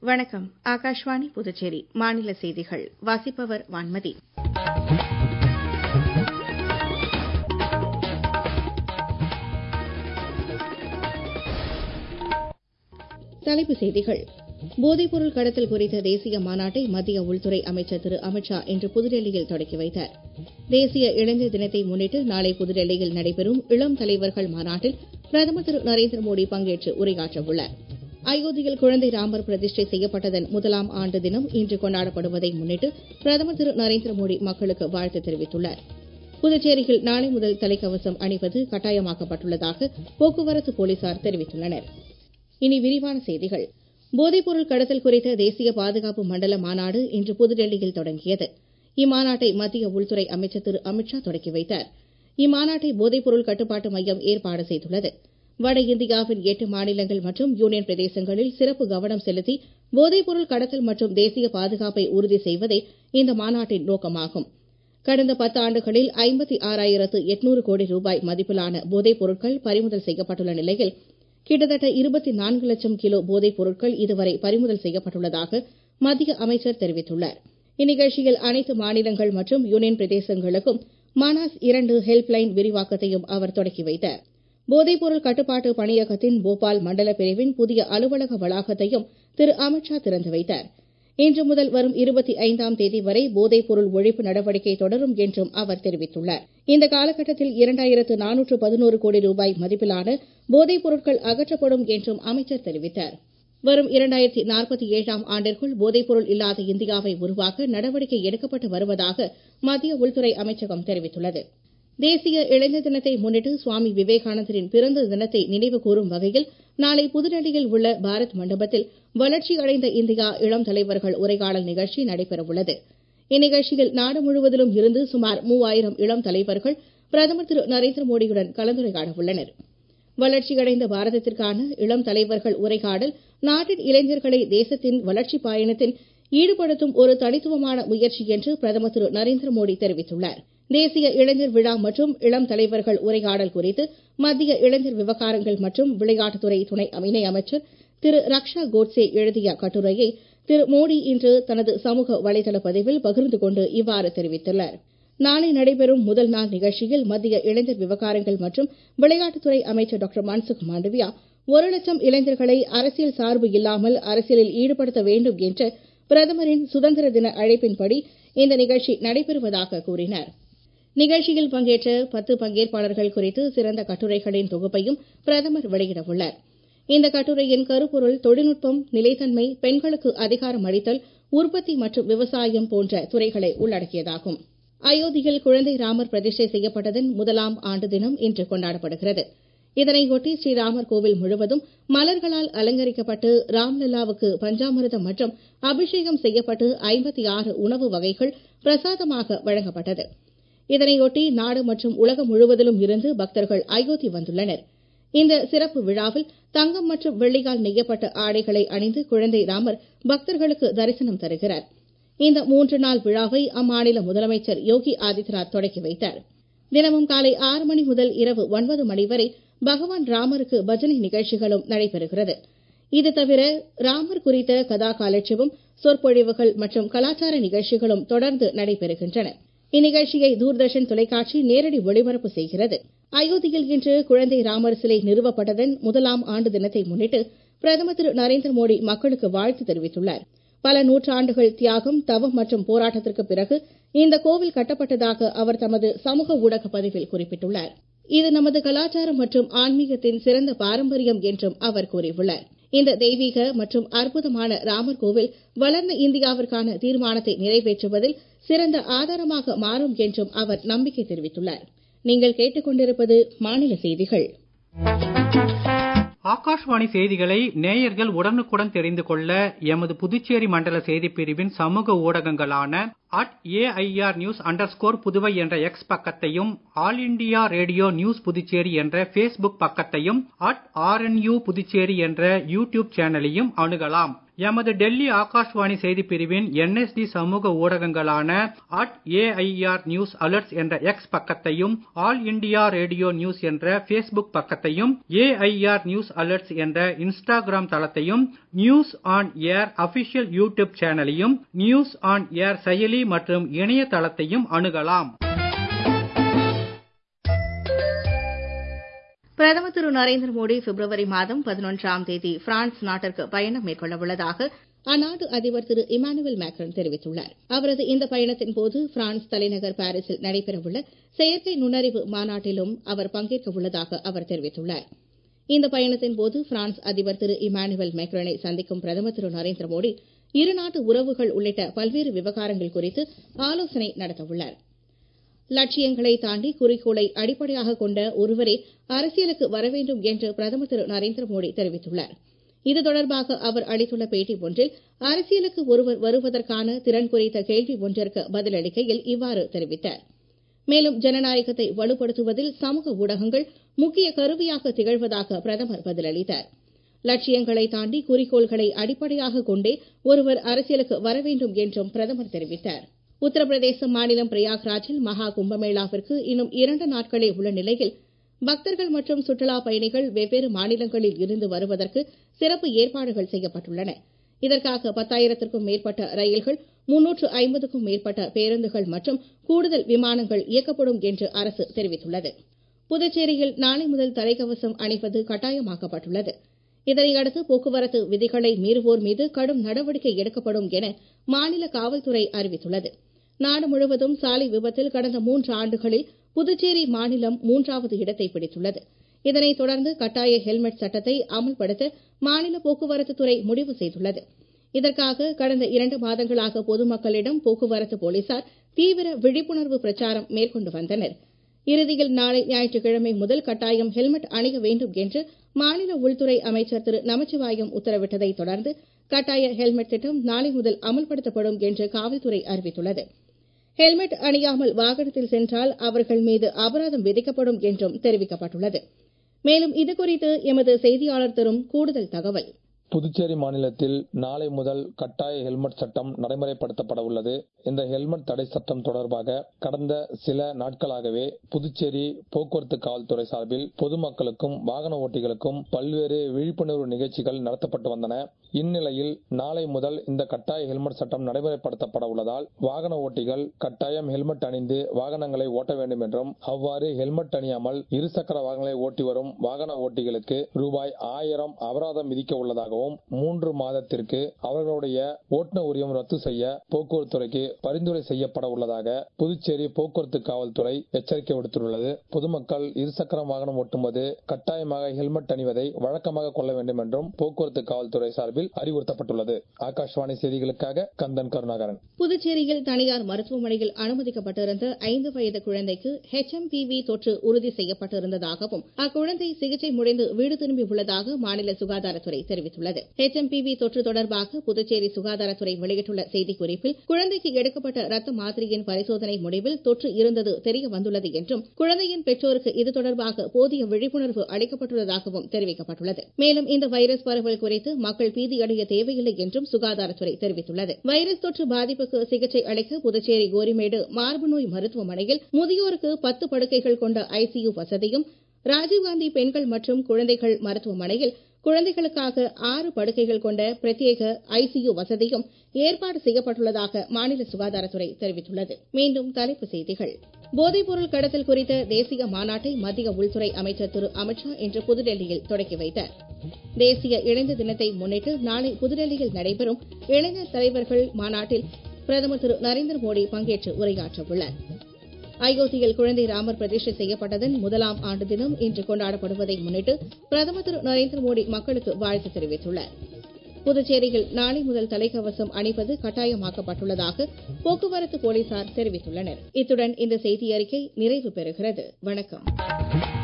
வணக்கம் ஆகாஷ்வாணி புதுச்சேரி மாநில செய்திகள் வாசிப்பவர் வான்மதி தலைப்புச் செய்திகள் போதைப்பொருள் கடத்தல் குறித்த தேசிய மாநாட்டை மத்திய உள்துறை அமைச்சர் திரு அமித்ஷா இன்று புதுடெல்லியில் தொடக்கி வைத்தார் தேசிய இளைஞர் தினத்தை முன்னிட்டு நாளை புதுடெல்லியில் நடைபெறும் இளம் தலைவர்கள் மாநாட்டில் பிரதமர் திரு நரேந்திர மோடி பங்கேற்று உரையாற்ற உள்ளார் அயோத்தியில் குழந்தை ராமர் பிரதிஷ்டை செய்யப்பட்டதன் முதலாம் ஆண்டு தினம் இன்று கொண்டாடப்படுவதை முன்னிட்டு பிரதமர் திரு நரேந்திர மோடி மக்களுக்கு வாழ்த்து தெரிவித்துள்ளார் புதுச்சேரியில் நாளை முதல் தலைக்கவசம் அணிவது கட்டாயமாக்கப்பட்டுள்ளதாக போக்குவரத்து போலீசார் தெரிவித்துள்ளனர் இனி விரிவான செய்திகள் போதைப்பொருள் கடத்தல் குறித்த தேசிய பாதுகாப்பு மண்டல மாநாடு இன்று புதுடெல்லியில் தொடங்கியது இம்மாநாட்டை மத்திய உள்துறை அமைச்சர் திரு அமித்ஷா தொடக்கி வைத்தார் இம்மாநாட்டை போதைப்பொருள் கட்டுப்பாட்டு மையம் ஏற்பாடு செய்துள்ளது வட இந்தியாவின் எட்டு மாநிலங்கள் மற்றும் யூனியன் பிரதேசங்களில் சிறப்பு கவனம் செலுத்தி போதைப்பொருள் கடத்தல் மற்றும் தேசிய பாதுகாப்பை உறுதி செய்வதே இந்த மாநாட்டின் நோக்கமாகும் கடந்த பத்து ஆண்டுகளில் ஐம்பத்தி ஆறாயிரத்து எட்நூறு கோடி ரூபாய் மதிப்பிலான போதைப் பொருட்கள் பறிமுதல் செய்யப்பட்டுள்ள நிலையில் கிட்டத்தட்ட இருபத்தி நான்கு லட்சம் கிலோ போதைப் பொருட்கள் இதுவரை பறிமுதல் செய்யப்பட்டுள்ளதாக மத்திய அமைச்சர் தெரிவித்துள்ளார் இந்நிகழ்ச்சியில் அனைத்து மாநிலங்கள் மற்றும் யூனியன் பிரதேசங்களுக்கும் மானாஸ் இரண்டு ஹெல்ப்லைன் விரிவாக்கத்தையும் அவர் தொடக்கி வைத்தார் போதைப்பொருள் கட்டுப்பாட்டு பணியகத்தின் போபால் மண்டல பிரிவின் புதிய அலுவலக வளாகத்தையும் திரு அமித்ஷா திறந்து வைத்தார் இன்று முதல் வரும் இருபத்தி ஐந்தாம் தேதி வரை போதைப் பொருள் ஒழிப்பு நடவடிக்கை தொடரும் என்றும் அவர் தெரிவித்துள்ளார் இந்த காலகட்டத்தில் இரண்டாயிரத்து நானூற்று பதினோரு கோடி ரூபாய் மதிப்பிலான போதைப் பொருட்கள் அகற்றப்படும் என்றும் அமைச்சர் தெரிவித்தார் வரும் இரண்டாயிரத்தி நாற்பத்தி ஏழாம் ஆண்டிற்குள் போதைப்பொருள் இல்லாத இந்தியாவை உருவாக்க நடவடிக்கை எடுக்கப்பட்டு வருவதாக மத்திய உள்துறை அமைச்சகம் தெரிவித்துள்ளது தேசிய இளைஞர் தினத்தை முன்னிட்டு சுவாமி விவேகானந்தரின் பிறந்த தினத்தை நினைவு கூறும் வகையில் நாளை புதுடெல்லியில் உள்ள பாரத் மண்டபத்தில் வளர்ச்சியடைந்த இந்தியா இளம் தலைவர்கள் உரையாடல் நிகழ்ச்சி நடைபெறவுள்ளது இந்நிகழ்ச்சியில் நாடு முழுவதிலும் இருந்து சுமார் மூவாயிரம் இளம் தலைவர்கள் பிரதமர் திரு நரேந்திர மோடியுடன் கலந்துரையாட உள்ளனர் வளர்ச்சியடைந்த பாரதத்திற்கான இளம் தலைவர்கள் உரையாடல் நாட்டின் இளைஞர்களை தேசத்தின் வளர்ச்சி பயணத்தில் ஈடுபடுத்தும் ஒரு தனித்துவமான முயற்சி என்று பிரதமர் திரு நரேந்திர மோடி தெரிவித்துள்ளார் தேசிய இளைஞர் விழா மற்றும் இளம் தலைவர்கள் உரையாடல் குறித்து மத்திய இளைஞர் விவகாரங்கள் மற்றும் விளையாட்டுத்துறை துணை இணை அமைச்சர் திரு ரக்ஷா கோட்சே எழுதிய கட்டுரையை திரு மோடி இன்று தனது சமூக வலைதள பதிவில் பகிர்ந்து கொண்டு இவ்வாறு தெரிவித்துள்ளார் நாளை நடைபெறும் முதல் நாள் நிகழ்ச்சியில் மத்திய இளைஞர் விவகாரங்கள் மற்றும் விளையாட்டுத்துறை அமைச்சர் டாக்டர் மன்சுக் மாண்டவியா ஒரு லட்சம் இளைஞர்களை அரசியல் சார்பு இல்லாமல் அரசியலில் ஈடுபடுத்த வேண்டும் என்ற பிரதமரின் சுதந்திர தின அழைப்பின்படி இந்த நிகழ்ச்சி நடைபெறுவதாக கூறினார் நிகழ்ச்சியில் பங்கேற்ற பத்து பங்கேற்பாளர்கள் குறித்து சிறந்த கட்டுரைகளின் தொகுப்பையும் பிரதமர் வெளியிட உள்ளார் இந்த கட்டுரையின் கருப்பொருள் தொழில்நுட்பம் நிலைத்தன்மை பெண்களுக்கு அதிகாரம் அளித்தல் உற்பத்தி மற்றும் விவசாயம் போன்ற துறைகளை உள்ளடக்கியதாகும் அயோத்தியில் குழந்தை ராமர் பிரதிஷ்டை செய்யப்பட்டதன் முதலாம் ஆண்டு தினம் இன்று கொண்டாடப்படுகிறது இதனையொட்டி ஸ்ரீராமர் கோவில் முழுவதும் மலர்களால் அலங்கரிக்கப்பட்டு ராம்லல்லாவுக்கு பஞ்சாமிர்தம் மற்றும் அபிஷேகம் செய்யப்பட்டு ஐம்பத்தி ஆறு உணவு வகைகள் பிரசாதமாக வழங்கப்பட்டது இதனையொட்டி நாடு மற்றும் உலகம் முழுவதிலும் இருந்து பக்தர்கள் அயோத்தி வந்துள்ளனர் இந்த சிறப்பு விழாவில் தங்கம் மற்றும் வெள்ளியால் நெய்யப்பட்ட ஆடைகளை அணிந்து குழந்தை ராமர் பக்தர்களுக்கு தரிசனம் தருகிறார் இந்த மூன்று நாள் விழாவை அம்மாநில முதலமைச்சர் யோகி ஆதித்யநாத் தொடக்கி வைத்தார் தினமும் காலை ஆறு மணி முதல் இரவு ஒன்பது மணி வரை பகவான் ராமருக்கு பஜனை நிகழ்ச்சிகளும் நடைபெறுகிறது இது தவிர ராமர் குறித்த கதா காலட்சேபம் சொற்பொழிவுகள் மற்றும் கலாச்சார நிகழ்ச்சிகளும் தொடர்ந்து நடைபெறுகின்றன இந்நிகழ்ச்சியை தூர்தர்ஷன் தொலைக்காட்சி நேரடி ஒளிபரப்பு செய்கிறது அயோத்தியில் இன்று குழந்தை ராமர் சிலை நிறுவப்பட்டதன் முதலாம் ஆண்டு தினத்தை முன்னிட்டு பிரதமர் திரு நரேந்திர மோடி மக்களுக்கு வாழ்த்து தெரிவித்துள்ளார் பல நூற்றாண்டுகள் தியாகம் தவம் மற்றும் போராட்டத்திற்கு பிறகு இந்த கோவில் கட்டப்பட்டதாக அவர் தமது சமூக ஊடக பதிவில் குறிப்பிட்டுள்ளார் இது நமது கலாச்சாரம் மற்றும் ஆன்மீகத்தின் சிறந்த பாரம்பரியம் என்றும் அவர் கூறியுள்ளார் இந்த தெய்வீக மற்றும் அற்புதமான ராமர் கோவில் வளர்ந்த இந்தியாவிற்கான தீர்மானத்தை நிறைவேற்றுவதில் சிறந்த ஆதாரமாக மாறும் என்றும் அவர் நம்பிக்கை தெரிவித்துள்ளார் நீங்கள் கேட்டுக்கொண்டிருப்பது மாநில செய்திகள் ஆகாஷ்வாணி செய்திகளை நேயர்கள் உடனுக்குடன் தெரிந்து கொள்ள எமது புதுச்சேரி மண்டல செய்திப் பிரிவின் சமூக ஊடகங்களான at AIR news under Puduvai என்ற எக்ஸ் பக்கத்தையும் All India Radio News Puducherry என்ற பேஸ்புக் பக்கத்தையும் அட் ஆர்என்யூ புதுச்சேரி என்ற யூடியூப் சேனலையும் அணுகலாம் எமது டெல்லி ஆகாஷ்வாணி செய்திப் பிரிவின் என்எஸ்டி சமூக ஊடகங்களான அட் ஏஐஆர் நியூஸ் அலர்ட்ஸ் என்ற எக்ஸ் பக்கத்தையும் ஆல் இண்டியா ரேடியோ நியூஸ் என்ற ஃபேஸ்புக் பக்கத்தையும் ஏஐஆர் நியூஸ் அலர்ட்ஸ் என்ற இன்ஸ்டாகிராம் தளத்தையும் News on AIR official YouTube சேனலையும் நியூஸ் ஆன் ஏர் செயலி மற்றும் இணையதளத்தையும் அணுகலாம் பிரதமர் திரு நரேந்திர மோடி பிப்ரவரி மாதம் பதினொன்றாம் தேதி பிரான்ஸ் நாட்டிற்கு பயணம் மேற்கொள்ள உள்ளதாக அந்நாட்டு அதிபர் திரு இமானுவேல் மேக்ரன் தெரிவித்துள்ளார் அவரது இந்த பயணத்தின் போது பிரான்ஸ் தலைநகர் பாரிஸில் நடைபெறவுள்ள செயற்கை நுண்ணறிவு மாநாட்டிலும் அவர் பங்கேற்க உள்ளதாக அவர் தெரிவித்துள்ளார் இந்த பயணத்தின் போது பிரான்ஸ் அதிபர் திரு இமானுவேல் மேக்ரனை சந்திக்கும் பிரதமர் திரு நரேந்திர மோடி இருநாட்டு உறவுகள் உள்ளிட்ட பல்வேறு விவகாரங்கள் குறித்து ஆலோசனை நடத்தவுள்ளார் லட்சியங்களை தாண்டி குறிக்கோளை அடிப்படையாக கொண்ட ஒருவரே அரசியலுக்கு வரவேண்டும் என்று பிரதமர் திரு நரேந்திர மோடி தெரிவித்துள்ளார் இது தொடர்பாக அவர் அளித்துள்ள பேட்டி ஒன்றில் அரசியலுக்கு ஒருவர் வருவதற்கான திறன் குறித்த கேள்வி ஒன்றிற்கு பதிலளிக்கையில் இவ்வாறு தெரிவித்தார் மேலும் ஜனநாயகத்தை வலுப்படுத்துவதில் சமூக ஊடகங்கள் முக்கிய கருவியாக திகழ்வதாக பிரதமர் பதிலளித்தார் லட்சியங்களை தாண்டி குறிக்கோள்களை அடிப்படையாக கொண்டே ஒருவர் அரசியலுக்கு வரவேண்டும் என்றும் பிரதமர் தெரிவித்தார் உத்தரப்பிரதேச மாநிலம் பிரயாக்ராஜில் மகா கும்பமேளாவிற்கு இன்னும் இரண்டு நாட்களே உள்ள நிலையில் பக்தர்கள் மற்றும் சுற்றுலா பயணிகள் வெவ்வேறு மாநிலங்களில் இருந்து வருவதற்கு சிறப்பு ஏற்பாடுகள் செய்யப்பட்டுள்ளன இதற்காக பத்தாயிரத்திற்கும் மேற்பட்ட ரயில்கள் முன்னூற்று ஐம்பதுக்கும் மேற்பட்ட பேருந்துகள் மற்றும் கூடுதல் விமானங்கள் இயக்கப்படும் என்று அரசு தெரிவித்துள்ளது புதுச்சேரியில் நாளை முதல் தலைக்கவசம் அணிவது கட்டாயமாக்கப்பட்டுள்ளது இதனையடுத்து போக்குவரத்து விதிகளை மீறுவோர் மீது கடும் நடவடிக்கை எடுக்கப்படும் என மாநில காவல்துறை அறிவித்துள்ளது நாடு முழுவதும் சாலை விபத்தில் கடந்த மூன்று ஆண்டுகளில் புதுச்சேரி மாநிலம் மூன்றாவது இடத்தை பிடித்துள்ளது இதனைத் தொடர்ந்து கட்டாய ஹெல்மெட் சட்டத்தை அமல்படுத்த மாநில போக்குவரத்து துறை முடிவு செய்துள்ளது இதற்காக கடந்த இரண்டு மாதங்களாக பொதுமக்களிடம் போக்குவரத்து போலீசார் தீவிர விழிப்புணர்வு பிரச்சாரம் மேற்கொண்டு வந்தனர் இறுதியில் நாளை ஞாயிற்றுக்கிழமை முதல் கட்டாயம் ஹெல்மெட் அணிய வேண்டும் என்று மாநில உள்துறை அமைச்சர் திரு நமச்சிவாயம் உத்தரவிட்டதை தொடர்ந்து கட்டாய ஹெல்மெட் திட்டம் நாளை முதல் அமல்படுத்தப்படும் என்று காவல்துறை அறிவித்துள்ளது ஹெல்மெட் அணியாமல் வாகனத்தில் சென்றால் அவர்கள் மீது அபராதம் விதிக்கப்படும் என்றும் தெரிவிக்கப்பட்டுள்ளது மேலும் இதுகுறித்து எமது செய்தியாளர் தரும் கூடுதல் தகவல் புதுச்சேரி மாநிலத்தில் நாளை முதல் கட்டாய ஹெல்மெட் சட்டம் நடைமுறைப்படுத்தப்பட உள்ளது இந்த ஹெல்மெட் தடை சட்டம் தொடர்பாக கடந்த சில நாட்களாகவே புதுச்சேரி போக்குவரத்து காவல்துறை சார்பில் பொதுமக்களுக்கும் வாகன ஓட்டிகளுக்கும் பல்வேறு விழிப்புணர்வு நிகழ்ச்சிகள் நடத்தப்பட்டு வந்தன இந்நிலையில் நாளை முதல் இந்த கட்டாய ஹெல்மெட் சட்டம் நடைமுறைப்படுத்தப்பட உள்ளதால் வாகன ஓட்டிகள் கட்டாயம் ஹெல்மெட் அணிந்து வாகனங்களை ஓட்ட வேண்டும் என்றும் அவ்வாறு ஹெல்மெட் அணியாமல் இருசக்கர வாகனங்களை ஓட்டி வரும் வாகன ஓட்டிகளுக்கு ரூபாய் ஆயிரம் அபராதம் விதிக்க உள்ளதாகவும் மூன்று மாதத்திற்கு அவர்களுடைய ஓட்டுநர் உரிமம் ரத்து செய்ய போக்குவரத்து துறைக்கு பரிந்துரை செய்யப்பட உள்ளதாக புதுச்சேரி போக்குவரத்து காவல்துறை எச்சரிக்கை விடுத்துள்ளது பொதுமக்கள் இருசக்கர வாகனம் ஓட்டும்போது கட்டாயமாக ஹெல்மெட் அணிவதை வழக்கமாக கொள்ள வேண்டும் என்றும் போக்குவரத்து காவல்துறை சார்பில் அறிவுறுத்தப்பட்டுள்ளது ஆகாஷ்வாணி செய்திகளுக்காக கந்தன் கருணாகரன் புதுச்சேரியில் தனியார் மருத்துவமனையில் அனுமதிக்கப்பட்டிருந்த ஐந்து வயது குழந்தைக்கு ஹெச்எம்பிவி தொற்று உறுதி செய்யப்பட்டிருந்ததாகவும் அக்குழந்தை சிகிச்சை முடிந்து வீடு திரும்பியுள்ளதாக மாநில சுகாதாரத்துறை தெரிவித்துள்ளது ஹெச்எம்பிவி தொற்று தொடர்பாக புதுச்சேரி சுகாதாரத்துறை வெளியிட்டுள்ள செய்திக்குறிப்பில் குழந்தைக்கு எடுக்கப்பட்ட ரத்த மாதிரியின் பரிசோதனை முடிவில் தொற்று இருந்தது தெரிய வந்துள்ளது என்றும் குழந்தையின் பெற்றோருக்கு இது தொடர்பாக போதிய விழிப்புணர்வு அளிக்கப்பட்டுள்ளதாகவும் தெரிவிக்கப்பட்டுள்ளது மேலும் இந்த வைரஸ் பரவல் குறித்து மக்கள் பீதியடைய தேவையில்லை என்றும் சுகாதாரத்துறை தெரிவித்துள்ளது வைரஸ் தொற்று பாதிப்புக்கு சிகிச்சை அளிக்க புதுச்சேரி கோரிமேடு மார்பு நோய் மருத்துவமனையில் முதியோருக்கு பத்து படுக்கைகள் கொண்ட ஐசியு வசதியும் ராஜீவ்காந்தி பெண்கள் மற்றும் குழந்தைகள் மருத்துவமனையில் குழந்தைகளுக்காக ஆறு படுக்கைகள் கொண்ட பிரத்யேக ஐசியு வசதியும் ஏற்பாடு செய்யப்பட்டுள்ளதாக மாநில சுகாதாரத்துறை தெரிவித்துள்ளது மீண்டும் தலைப்புச் செய்திகள் போதைப்பொருள் கடத்தல் குறித்த தேசிய மாநாட்டை மத்திய உள்துறை அமைச்சர் திரு அமித்ஷா இன்று புதுடெல்லியில் தொடக்கி வைத்தார் தேசிய இளைஞர் தினத்தை முன்னிட்டு நாளை புதுடெல்லியில் நடைபெறும் இளைஞர் தலைவர்கள் மாநாட்டில் பிரதமர் திரு நரேந்திர மோடி பங்கேற்று உரையாற்றவுள்ளார் அயோத்தியில் குழந்தை ராமர் பிரதிஷ்டை செய்யப்பட்டதன் முதலாம் ஆண்டு தினம் இன்று கொண்டாடப்படுவதை முன்னிட்டு பிரதமர் திரு நரேந்திர மோடி மக்களுக்கு வாழ்த்து தெரிவித்துள்ளார் புதுச்சேரியில் நாளை முதல் தலைக்கவசம் அணிவது கட்டாயமாக்கப்பட்டுள்ளதாக போக்குவரத்து போலீசார் தெரிவித்துள்ளனர் இத்துடன் இந்த செய்தி அறிக்கை நிறைவு பெறுகிறது வணக்கம்